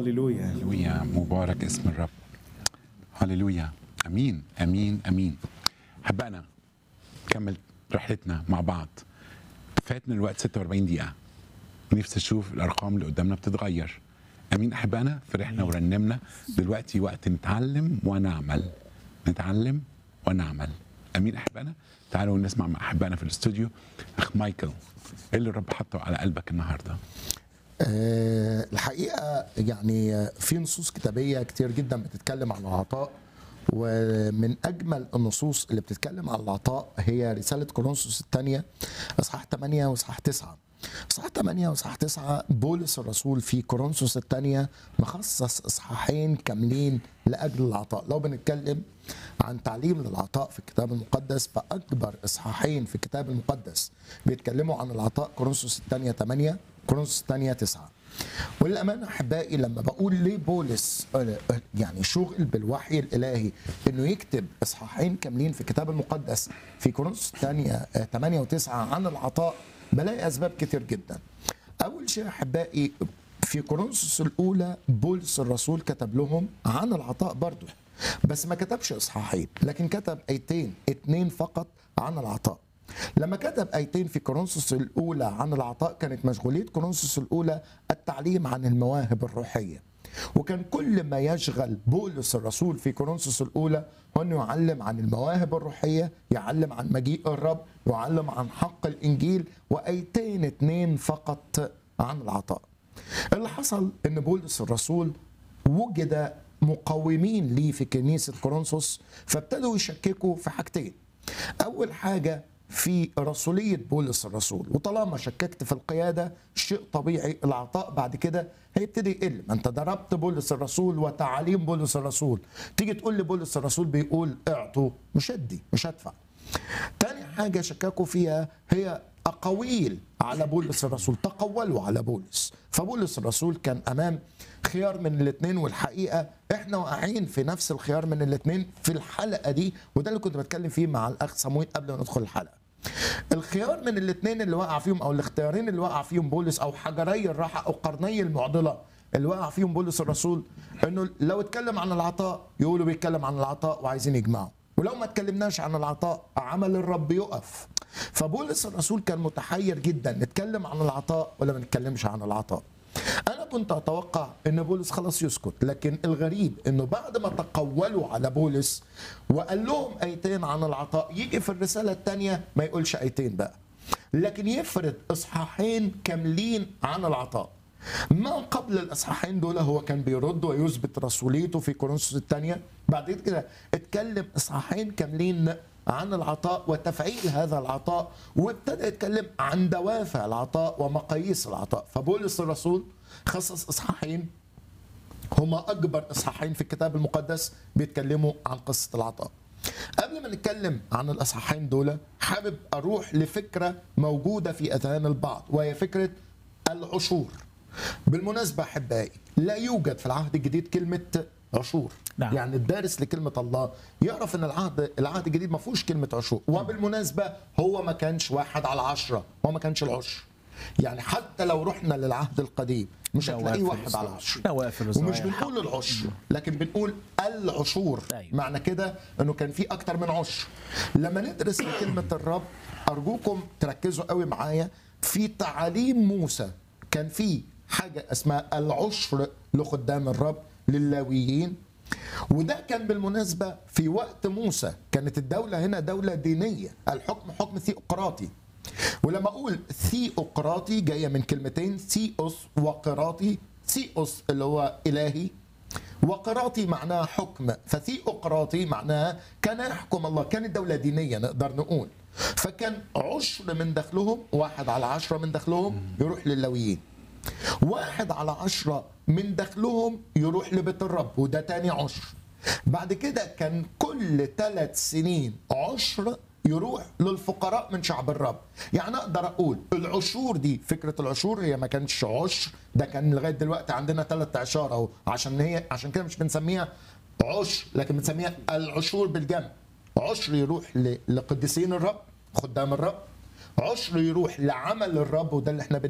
هللويا هللويا مبارك اسم الرب هللويا امين امين امين احبائنا نكمل رحلتنا مع بعض فاتنا الوقت 46 دقيقه نفسي اشوف الارقام اللي قدامنا بتتغير امين احبائنا فرحنا ورنمنا دلوقتي وقت نتعلم ونعمل نتعلم ونعمل امين احبائنا تعالوا نسمع مع احبائنا في الاستوديو اخ مايكل ايه اللي الرب حطه على قلبك النهارده آه، الحقيقه يعني آه، في نصوص كتابيه كتير جدا بتتكلم عن العطاء ومن اجمل النصوص اللي بتتكلم عن العطاء هي رساله كورنثوس الثانيه اصحاح 8 واصحاح 9 اصحاح 8 واصحاح 9 بولس الرسول في كورنثوس الثانيه مخصص اصحاحين كاملين لاجل العطاء لو بنتكلم عن تعليم للعطاء في الكتاب المقدس فاكبر اصحاحين في الكتاب المقدس بيتكلموا عن العطاء كورنثوس الثانيه 8 كورنثوس الثانيه 9 وللامانه احبائي لما بقول ليه بولس آه، يعني شغل بالوحي الالهي انه يكتب اصحاحين كاملين في الكتاب المقدس في كورنثوس الثانيه 8 و9 عن العطاء بلاقي اسباب كتير جدا. اول شيء احبائي في كورنثوس الاولى بولس الرسول كتب لهم عن العطاء برضه بس ما كتبش اصحاحين لكن كتب ايتين اتنين فقط عن العطاء لما كتب ايتين في كورنثوس الاولى عن العطاء كانت مشغوليه كورنثوس الاولى التعليم عن المواهب الروحيه وكان كل ما يشغل بولس الرسول في كورنثوس الاولى هو انه يعلم عن المواهب الروحيه يعلم عن مجيء الرب يعلم عن حق الانجيل وايتين اتنين فقط عن العطاء اللي حصل ان بولس الرسول وجد مقاومين ليه في كنيسه كورنثوس فابتدوا يشككوا في حاجتين اول حاجه في رسوليه بولس الرسول وطالما شككت في القياده شيء طبيعي العطاء بعد كده هيبتدي يقل ما انت ضربت بولس الرسول وتعاليم بولس الرسول تيجي تقول لي بولس الرسول بيقول اعطوا مش هدي مش هدفع تاني حاجة شككوا فيها هي أقاويل على بولس الرسول تقولوا على بولس فبولس الرسول كان أمام خيار من الاثنين والحقيقة احنا واقعين في نفس الخيار من الاثنين في الحلقة دي وده اللي كنت بتكلم فيه مع الأخ صمويل قبل ما ندخل الحلقة الخيار من الاثنين اللي وقع فيهم او الاختيارين اللي وقع فيهم بولس او حجري الراحه او قرني المعضله اللي وقع فيهم بولس الرسول انه لو اتكلم عن العطاء يقولوا بيتكلم عن العطاء وعايزين يجمعوا ولو ما اتكلمناش عن العطاء عمل الرب يقف فبولس الرسول كان متحير جدا نتكلم عن العطاء ولا ما نتكلمش عن العطاء انا كنت اتوقع ان بولس خلاص يسكت لكن الغريب انه بعد ما تقولوا على بولس وقال لهم ايتين عن العطاء يجي في الرساله الثانيه ما يقولش ايتين بقى لكن يفرد اصحاحين كاملين عن العطاء ما قبل الاصحاحين دول هو كان بيرد ويثبت رسوليته في كورنثوس الثانيه بعد كده اتكلم اصحاحين كاملين عن العطاء وتفعيل هذا العطاء وابتدى يتكلم عن دوافع العطاء ومقاييس العطاء فبولس الرسول خصص اصحاحين هما اكبر اصحاحين في الكتاب المقدس بيتكلموا عن قصه العطاء قبل ما نتكلم عن الاصحاحين دول حابب اروح لفكره موجوده في اذهان البعض وهي فكره العشور بالمناسبه احبائي لا يوجد في العهد الجديد كلمه عشور نعم. يعني الدارس لكلمه الله يعرف ان العهد العهد الجديد ما فيهوش كلمه عشور وبالمناسبه هو ما كانش واحد على عشرة هو ما كانش العشر يعني حتى لو رحنا للعهد القديم مش هتلاقيه نوافل واحد على عشر نوافل ومش وزوايا بنقول العشر لكن بنقول العشور أيوة. معنى كده انه كان في اكتر من عشر لما ندرس كلمه الرب ارجوكم تركزوا قوي معايا في تعاليم موسى كان في حاجه اسمها العشر لخدام الرب للاويين وده كان بالمناسبة في وقت موسى كانت الدولة هنا دولة دينية الحكم حكم ثيوقراطي ولما أقول ثيوقراطي جاية من كلمتين ثيوس وقراطي ثيوس اللي هو إلهي وقراطي معناها حكم فثيوقراطي معناها كان يحكم الله كانت دولة دينية نقدر نقول فكان عشر من دخلهم واحد على عشرة من دخلهم يروح للويين واحد على عشرة من دخلهم يروح لبيت الرب وده تاني عشر بعد كده كان كل ثلاث سنين عشر يروح للفقراء من شعب الرب يعني اقدر اقول العشور دي فكره العشور هي ما كانش عشر ده كان لغايه دلوقتي عندنا ثلاث اعشار اهو عشان هي عشان كده مش بنسميها عشر لكن بنسميها العشور بالجمع عشر يروح ل- لقديسين الرب خدام الرب عشر يروح لعمل الرب وده اللي احنا بن